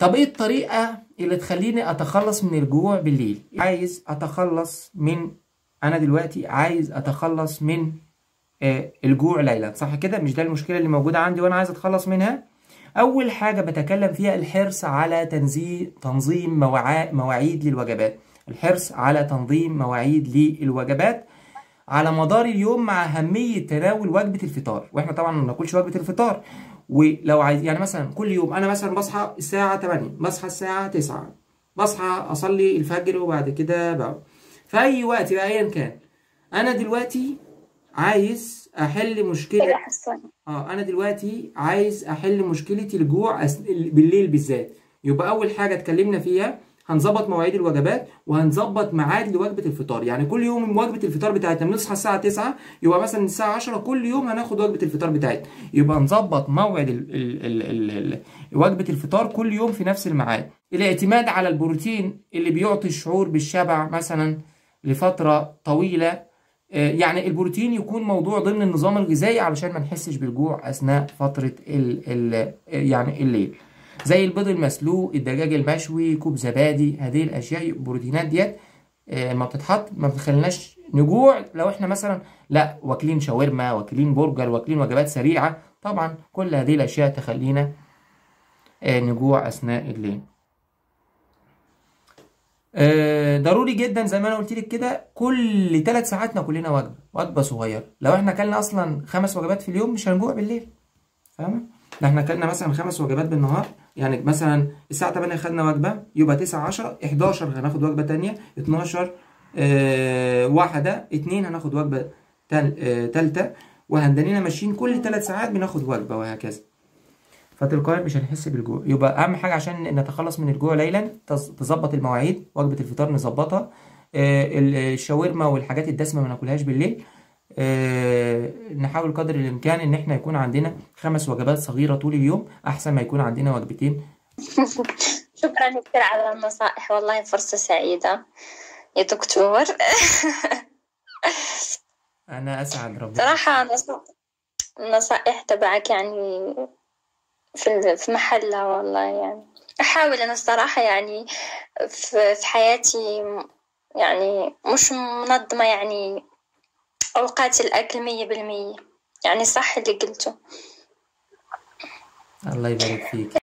طب ايه الطريقة اللي تخليني اتخلص من الجوع بالليل عايز اتخلص من انا دلوقتي عايز اتخلص من آه، الجوع ليلا صح كده مش ده المشكلة اللي موجودة عندي وانا عايز اتخلص منها اول حاجة بتكلم فيها الحرص على تنظيم تنظيم مواعا- مواعيد للوجبات الحرص على تنظيم مواعيد للوجبات على مدار اليوم مع أهمية تناول وجبة الفطار واحنا طبعا ما بناكلش وجبة الفطار ولو عايز يعني مثلا كل يوم انا مثلا بصحى الساعة 8 بصحى الساعة 9 بصحى اصلي الفجر وبعد كده بقى في اي وقت بقى ايا كان انا دلوقتي عايز احل مشكلة كده حسن اه انا دلوقتي عايز احل مشكله الجوع أس... بالليل بالذات يبقى اول حاجه اتكلمنا فيها هنظبط مواعيد الوجبات وهنظبط ميعاد لوجبه الفطار يعني كل يوم وجبه الفطار بتاعتنا بنصحى الساعه 9 يبقى مثلا الساعه 10 كل يوم هناخد وجبه الفطار بتاعتنا يبقى نظبط موعد ال... ال... ال... ال... ال... وجبه الفطار كل يوم في نفس الميعاد الاعتماد على البروتين اللي بيعطي الشعور بالشبع مثلا لفتره طويله آه، يعني البروتين يكون موضوع ضمن النظام الغذائي علشان ما نحسش بالجوع اثناء فتره ال ال يعني الليل زي البيض المسلوق الدجاج المشوي كوب زبادي هذه الاشياء البروتينات ديت آه، ما بتتحط ما بتخليناش نجوع لو احنا مثلا لا واكلين شاورما واكلين برجر واكلين وجبات سريعه طبعا كل هذه الاشياء تخلينا آه، نجوع اثناء الليل آه، ضروري جدا زي ما انا قلت لك كده كل ثلاث ساعات ناكل لنا وجبه وجبه صغيره لو احنا اكلنا اصلا خمس وجبات في اليوم مش هنجوع بالليل فاهمه ده احنا اكلنا مثلا خمس وجبات بالنهار يعني مثلا الساعه 8 خدنا وجبه يبقى 9 10 11 هناخد وجبه تانية 12 آه واحده اتنين هناخد وجبه تال آه تالتة وهندنينا ماشيين كل ثلاث ساعات بناخد وجبه وهكذا فتلقائيا مش هنحس بالجوع يبقى اهم حاجه عشان نتخلص من الجوع ليلا تز- تظبط المواعيد وجبه الفطار نظبطها آه، ال- الشاورما والحاجات الدسمه ما ناكلهاش بالليل آه، نحاول قدر الامكان ان احنا يكون عندنا خمس وجبات صغيره طول اليوم احسن ما يكون عندنا وجبتين شكرا كثير على النصائح والله فرصة سعيدة يا دكتور انا اسعد ربنا صراحة نص- النصائح تبعك يعني في في محلها والله يعني أحاول أنا الصراحة يعني في في حياتي يعني مش منظمة يعني أوقات الأكل مية بالمية يعني صح اللي قلته الله يبارك فيك